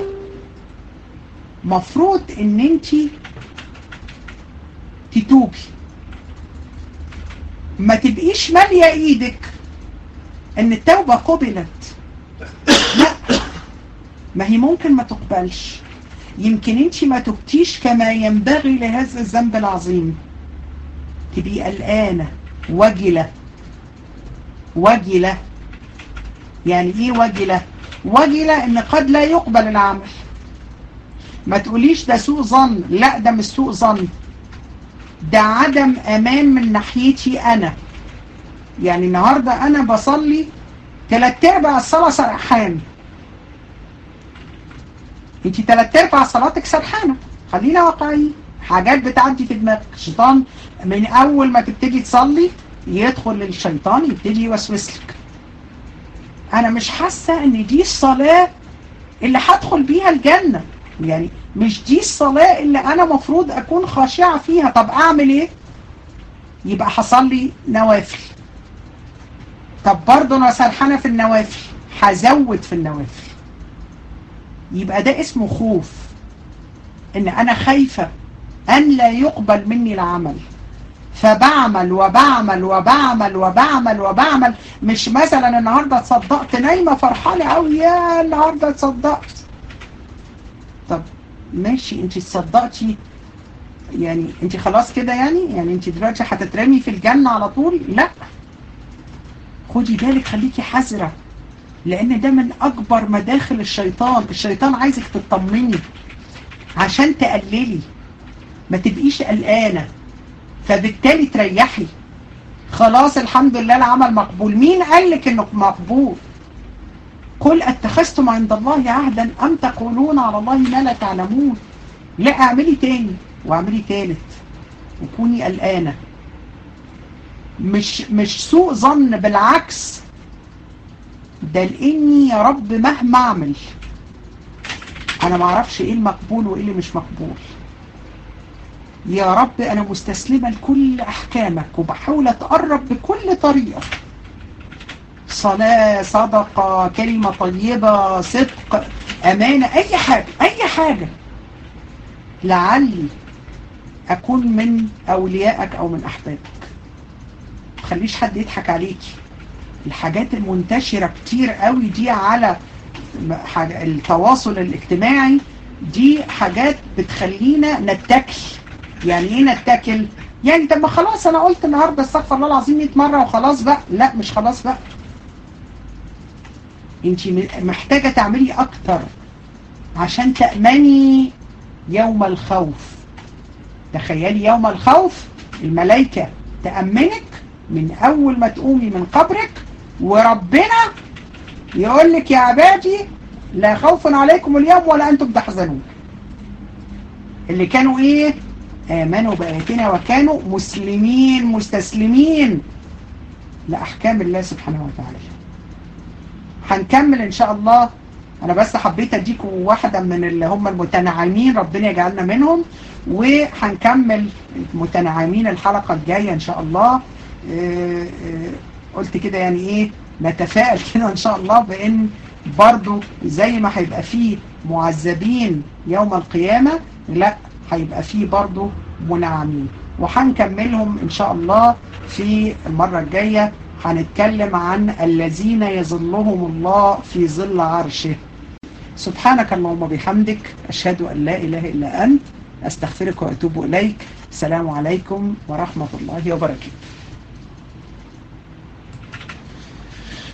مفروض ان انت تتوبي ما تبقيش ماليه ايدك ان التوبه قبلت لا ما هي ممكن ما تقبلش يمكن انت ما تبتيش كما ينبغي لهذا الذنب العظيم تبقي قلقانه وجله وجله يعني ايه وجله وجله ان قد لا يقبل العمل ما تقوليش ده سوء ظن لا ده مش سوء ظن ده عدم امان من ناحيتي انا يعني النهاردة انا بصلي تلات ارباع الصلاة سرحان انتي تلات ارباع صلاتك سرحانة خلينا واقعيين حاجات بتعدي في دماغك الشيطان من اول ما تبتدي تصلي يدخل الشيطان يبتدي يوسوس لك انا مش حاسة ان دي الصلاة اللي هدخل بيها الجنة يعني مش دي الصلاة اللي انا مفروض اكون خاشعة فيها طب اعمل ايه يبقى حصل لي نوافل طب برضه انا سرحانة في النوافل هزود في النوافل يبقى ده اسمه خوف ان انا خايفة ان لا يقبل مني العمل فبعمل وبعمل وبعمل وبعمل وبعمل مش مثلا النهاردة تصدقت نايمة فرحانة قوي يا النهاردة تصدقت طب ماشي انت تصدقتي يعني انت خلاص كده يعني يعني انت دلوقتي هتترمي في الجنة على طول لا خدي بالك خليكي حذرة لان ده من اكبر مداخل الشيطان الشيطان عايزك تطمني عشان تقللي ما تبقيش قلقانة فبالتالي تريحي خلاص الحمد لله العمل مقبول مين قال لك انه مقبول قل اتخذتم عند الله عهدا ام تقولون على الله ما لا تعلمون لا اعملي تاني واعملي تالت وكوني قلقانة مش مش سوء ظن بالعكس ده لاني يا رب مهما اعمل انا ما اعرفش ايه المقبول وايه اللي مش مقبول يا رب انا مستسلمة لكل احكامك وبحاول اتقرب بكل طريقة صلاة صدقة كلمة طيبة صدق امانة اي حاجة اي حاجة لعلي اكون من اوليائك او من احبابك خليش حد يضحك عليكي الحاجات المنتشرة كتير قوي دي على التواصل الاجتماعي دي حاجات بتخلينا نتكل يعني ايه نتكل يعني طب ما خلاص انا قلت النهارده استغفر الله العظيم 100 مره وخلاص بقى لا مش خلاص بقى انت محتاجه تعملي اكتر عشان تامني يوم الخوف تخيلي يوم الخوف الملائكه تامنك من اول ما تقومي من قبرك وربنا يقول لك يا عبادي لا خوف عليكم اليوم ولا انتم تحزنون اللي كانوا ايه آمنوا بآياتنا وكانوا مسلمين مستسلمين لأحكام الله سبحانه وتعالى هنكمل إن شاء الله أنا بس حبيت أديكم واحدة من اللي هم المتنعمين ربنا يجعلنا منهم وهنكمل المتنعمين الحلقة الجاية إن شاء الله آه آه قلت كده يعني إيه نتفائل كده إن شاء الله بأن برضو زي ما هيبقى فيه معذبين يوم القيامة لا هيبقى فيه برضو منعمين وهنكملهم ان شاء الله في المرة الجاية هنتكلم عن الذين يظلهم الله في ظل عرشه سبحانك اللهم بحمدك أشهد أن لا إله إلا أنت أستغفرك وأتوب إليك السلام عليكم ورحمة الله وبركاته